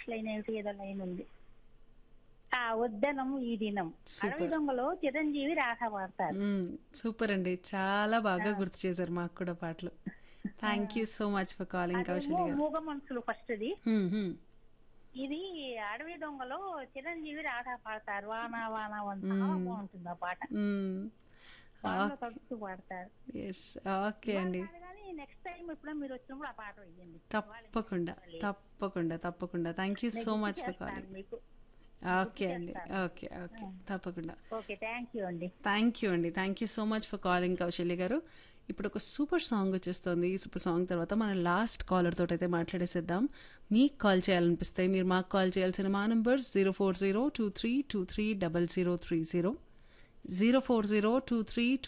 Last line ఏమిటి ఏదో line ఉంది ఆ వద్దనం ఈ దినం Super. అడవి దొంగలో చిరంజీవి రాధ పాడతారు మ్మ్. సూపర్ అండి చాలా బాగా గుర్తు చేశారు మాకు కూడా పాటలు thank you so much for calling అదేమో కౌశల్య గారు మూగ మనుషులు ఫస్ట్ ది మ్మ్, మ్మ్. ఇది అడవి దొంగలో చిరంజీవి రాధ పాడతారు వాన వాన వంత బాగుంటుంది ఆ పాట మ్మ్. వానలో తడుస్తూ పాడతారు ఎస్ ఓకే అండి అది కానీ నెక్స్ట్ టైం ఎప్పుడో మీరు వచ్చినప్పుడు ఆ పాట వేయండి తప్పకుండా తప్పకుండా తప్పకుండా thank you so much for calling మీకు ఓకే అండి ఓకే ఓకే తప్పకుండా ఓకే థ్యాంక్ యూ అండి థ్యాంక్ యూ అండి thank you so much for calling Kausalya గారు ఇప్పుడు ఒక సూపర్ సాంగ్ వచ్చేస్తుంది ఈ సూపర్ సాంగ్ తర్వాత మనం లాస్ట్ కాలర్ తోటి అయితే మాట్లాడేసేద్దాం మీకు కాల్ చేయాలనిపిస్తే మీరు మాకు కాల్ చేయాల్సిన మా number zero four zero two three two three double zero three zero zero four zero two three